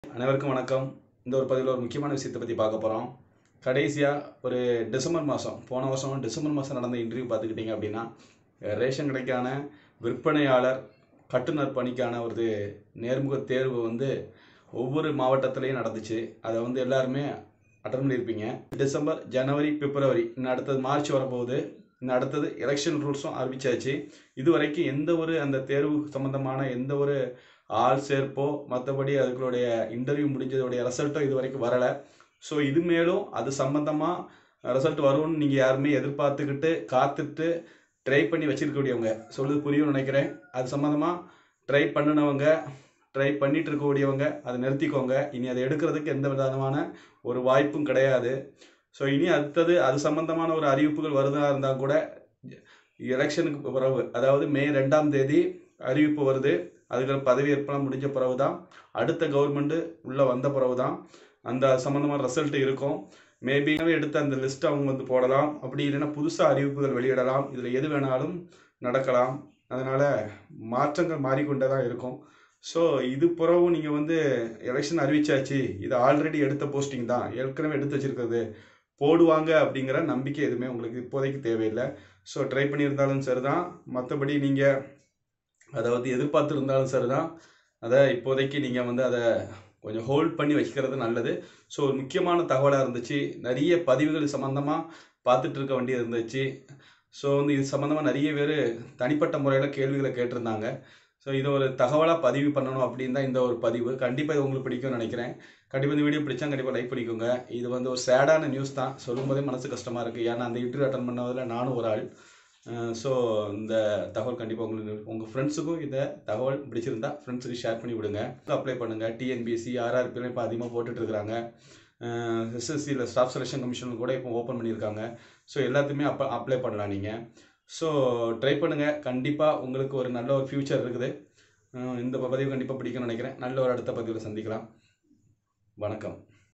அனைவருக்கும் வணக்கம் இந்த ஒரு பதிவில் ஒரு முக்கியமான விஷயத்தை பற்றி பார்க்க போகிறோம் கடைசியாக ஒரு டிசம்பர் மாதம் போன வருஷம் டிசம்பர் மாதம் நடந்த இன்டர்வியூ பார்த்துக்கிட்டிங்க அப்படின்னா ரேஷன் கடைக்கான விற்பனையாளர் கட்டுநர் பணிக்கான ஒரு நேர்முக தேர்வு வந்து ஒவ்வொரு மாவட்டத்திலையும் நடந்துச்சு அதை வந்து எல்லாருமே அட்டன் பண்ணியிருப்பீங்க டிசம்பர் ஜனவரி பிப்ரவரி இன்னும் அடுத்தது மார்ச் வரப்போகுது இன்னும் அடுத்தது எலெக்ஷன் ரூல்ஸும் அறிவிச்சாச்சு இது வரைக்கும் எந்த ஒரு அந்த தேர்வு சம்பந்தமான எந்த ஒரு ஆள் சேர்ப்போ மற்றபடி அதுகளுடைய இன்டர்வியூ முடிஞ்சதோடைய ரிசல்ட்டோ இது வரைக்கும் வரலை ஸோ இது மேலும் அது சம்மந்தமாக ரிசல்ட் வரும்னு நீங்கள் யாருமே எதிர்பார்த்துக்கிட்டு காத்துட்டு ட்ரை பண்ணி வச்சிருக்கக்கூடியவங்க சொல்லுது புரியும்னு நினைக்கிறேன் அது சம்மந்தமாக ட்ரை பண்ணினவங்க ட்ரை பண்ணிட்டு இருக்கக்கூடியவங்க அதை நிறுத்திக்கோங்க இனி அதை எடுக்கிறதுக்கு எந்த விதமான ஒரு வாய்ப்பும் கிடையாது ஸோ இனி அடுத்தது அது சம்பந்தமான ஒரு அறிவிப்புகள் வருதா இருந்தால் கூட எலெக்ஷனுக்கு பிறகு அதாவது மே ரெண்டாம் தேதி அறிவிப்பு வருது அதுக்கு பதவியேற்பெல்லாம் முடிஞ்ச பிறகு தான் அடுத்த கவர்மெண்ட்டு உள்ளே வந்த பிறகு தான் அந்த சம்மந்தமான ரிசல்ட் இருக்கும் மேபி எடுத்த அந்த லிஸ்ட் அவங்க வந்து போடலாம் அப்படி இல்லைன்னா புதுசாக அறிவிப்புகள் வெளியிடலாம் இதில் எது வேணாலும் நடக்கலாம் அதனால் மாற்றங்கள் மாறிக்கொண்டே தான் இருக்கும் ஸோ இது பிறகும் நீங்கள் வந்து எலெக்ஷன் அறிவிச்சாச்சு இது ஆல்ரெடி எடுத்த போஸ்டிங் தான் ஏற்கனவே எடுத்து வச்சிருக்கிறது போடுவாங்க அப்படிங்கிற நம்பிக்கை எதுவுமே உங்களுக்கு இப்போதைக்கு தேவையில்லை ஸோ ட்ரை பண்ணியிருந்தாலும் சரி தான் மற்றபடி நீங்கள் அதை வந்து எதிர்பார்த்துருந்தாலும் சரி தான் அதை இப்போதைக்கு நீங்கள் வந்து அதை கொஞ்சம் ஹோல்ட் பண்ணி வச்சுக்கிறது நல்லது ஸோ ஒரு முக்கியமான தகவலாக இருந்துச்சு நிறைய பதிவுகள் சம்மந்தமாக பார்த்துட்டு இருக்க வேண்டியது இருந்துச்சு ஸோ வந்து இது சம்மந்தமாக நிறைய பேர் தனிப்பட்ட முறையில் கேள்விகளை கேட்டிருந்தாங்க ஸோ இதை ஒரு தகவலாக பதிவு பண்ணணும் அப்படின்னு தான் இந்த ஒரு பதிவு கண்டிப்பாக இது உங்களுக்கு பிடிக்கும்னு நினைக்கிறேன் கண்டிப்பாக இந்த வீடியோ பிடிச்சா கண்டிப்பாக லைக் பண்ணிக்கோங்க இது வந்து ஒரு சேடான நியூஸ் தான் சொல்லும்போதே மனசு கஷ்டமாக இருக்குது ஏன்னா அந்த இன்டர்வியூ அட்டன் பண்ணதில் நானும் ஒரு ஆள் ஸோ இந்த தகவல் கண்டிப்பாக உங்களுக்கு உங்கள் ஃப்ரெண்ட்ஸுக்கும் இந்த தகவல் பிடிச்சிருந்தா ஃப்ரெண்ட்ஸுக்கு ஷேர் பண்ணி விடுங்க அப்ளை பண்ணுங்கள் டிஎன்பிஎஸ்சி ஆர்ஆர்பிலாம் இப்போ அதிகமாக போட்டுட்டு இருக்கிறாங்க எஸ்எஸ்சியில் ஸ்டாஃப் செலெக்ஷன் கமிஷன் கூட இப்போ ஓப்பன் பண்ணியிருக்காங்க ஸோ எல்லாத்தையுமே அப்போ அப்ளை பண்ணலாம் நீங்கள் ஸோ ட்ரை பண்ணுங்கள் கண்டிப்பாக உங்களுக்கு ஒரு நல்ல ஒரு ஃப்யூச்சர் இருக்குது அஹ் இந்த பதிவு கண்டிப்பாக பிடிக்கும்னு நினைக்கிறேன் நல்ல ஒரு அடுத்த பதிவில் சந்திக்கலாம் வணக்கம்